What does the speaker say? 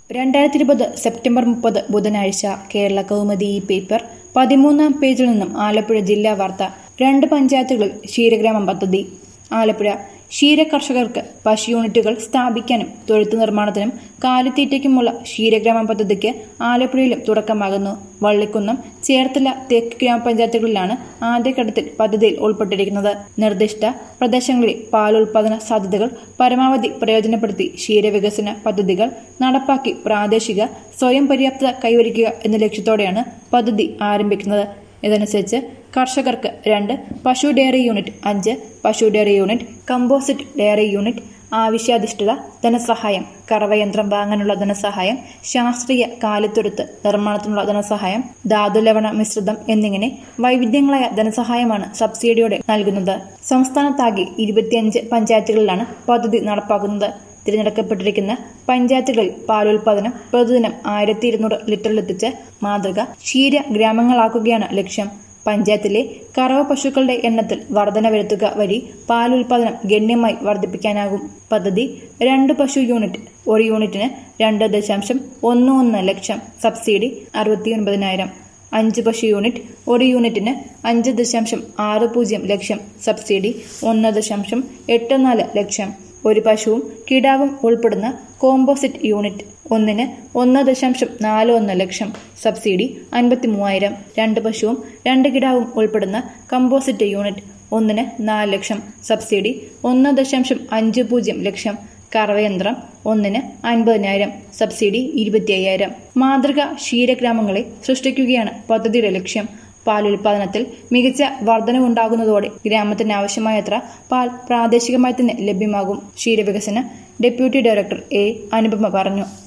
രണ്ടായിരത്തി ഇരുപത് സെപ്റ്റംബർ മുപ്പത് ബുധനാഴ്ച കേരള കൗമുദി ഈ പേപ്പർ പതിമൂന്നാം പേജിൽ നിന്നും ആലപ്പുഴ ജില്ലാ വാർത്ത രണ്ട് പഞ്ചായത്തുകളിൽ ക്ഷീരഗ്രാമം പദ്ധതി ആലപ്പുഴ ക്ഷീര കർഷകർക്ക് പശു യൂണിറ്റുകൾ സ്ഥാപിക്കാനും തൊഴുത്ത് നിർമ്മാണത്തിനും കാലിത്തീറ്റയ്ക്കുമുള്ള ക്ഷീരഗ്രാമ പദ്ധതിക്ക് ആലപ്പുഴയിലും തുടക്കമാകുന്നു വള്ളിക്കുന്നം ചേർത്തല തെക്ക് ഗ്രാമപഞ്ചായത്തുകളിലാണ് ആദ്യഘട്ടത്തിൽ പദ്ധതിയിൽ ഉൾപ്പെട്ടിരിക്കുന്നത് നിർദ്ദിഷ്ട പ്രദേശങ്ങളിലെ പാലുൽപാദന സാധ്യതകൾ പരമാവധി പ്രയോജനപ്പെടുത്തി ക്ഷീരവികസന പദ്ധതികൾ നടപ്പാക്കി പ്രാദേശിക സ്വയം പര്യാപ്തത കൈവരിക്കുക എന്ന ലക്ഷ്യത്തോടെയാണ് പദ്ധതി ആരംഭിക്കുന്നത് ഇതനുസരിച്ച് കർഷകർക്ക് രണ്ട് പശു ഡയറി യൂണിറ്റ് അഞ്ച് പശു dairy unit composite dairy unit ആവശ്യാധിഷ്ഠിത ധനസഹായം കറവയന്ത്രം വാങ്ങാനുള്ള ധനസഹായം ശാസ്ത്രീയ കാലിത്തൊഴുത്ത് നിർമ്മാണത്തിനുള്ള ധനസഹായം ധാതുലവണ മിശ്രിതം എന്നിങ്ങനെ വൈവിധ്യങ്ങളായ ധനസഹായമാണ് സബ്സിഡിയോടെ നൽകുന്നത് സംസ്ഥാനത്താകെ ഇരുപത്തിയഞ്ച് പഞ്ചായത്തുകളിലാണ് പദ്ധതി നടപ്പാക്കുന്നത് തിരഞ്ഞെടുക്കപ്പെട്ടിരിക്കുന്ന പഞ്ചായത്തുകളിൽ പാലുൽപാദനം പ്രതിദിനം ആയിരത്തി ഇരുന്നൂറ് ലിറ്ററിലെത്തിച്ച് മാതൃക ക്ഷീര ഗ്രാമങ്ങളാക്കുകയാണ് ലക്ഷ്യം പഞ്ചായത്തിലെ കറവ പശുക്കളുടെ എണ്ണത്തിൽ വർധന വരുത്തുക വഴി പാലുൽപാദനം ഗണ്യമായി വർദ്ധിപ്പിക്കാനാകും പദ്ധതി രണ്ട് പശു യൂണിറ്റ് ഒരു യൂണിറ്റിന് രണ്ട് ദശാംശം ഒന്ന് ഒന്ന് ലക്ഷം സബ്സിഡി അറുപത്തിയൊൻപതിനായിരം അഞ്ച് പശു യൂണിറ്റ് ഒരു യൂണിറ്റിന് അഞ്ച് ദശാംശം ആറ് പൂജ്യം ലക്ഷം സബ്സിഡി ഒന്ന് ദശാംശം എട്ട് നാല് ലക്ഷം ഒരു പശുവും കിടാവും ഉൾപ്പെടുന്ന കോമ്പോസിറ്റ് യൂണിറ്റ് ഒന്നിന് ഒന്ന് ദശാംശം നാല് ഒന്ന് ലക്ഷം സബ്സിഡി അൻപത്തി മൂവായിരം രണ്ട് പശുവും രണ്ട് കിടാവും ഉൾപ്പെടുന്ന കമ്പോസിറ്റ് യൂണിറ്റ് ഒന്നിന് നാല് ലക്ഷം സബ്സിഡി ഒന്ന് ദശാംശം അഞ്ച് പൂജ്യം ലക്ഷം കറവയന്ത്രം ഒന്നിന് അൻപതിനായിരം സബ്സിഡി ഇരുപത്തി അയ്യായിരം മാതൃക ക്ഷീരഗ്രാമങ്ങളെ സൃഷ്ടിക്കുകയാണ് പദ്ധതിയുടെ ലക്ഷ്യം പാലുൽപാദനത്തിൽ മികച്ച വർധനവുണ്ടാകുന്നതോടെ ഗ്രാമത്തിന് ആവശ്യമായത്ര പാൽ പ്രാദേശികമായി തന്നെ ലഭ്യമാകും ക്ഷീരവികസന ഡെപ്യൂട്ടി ഡയറക്ടർ എ അനുപമ പറഞ്ഞു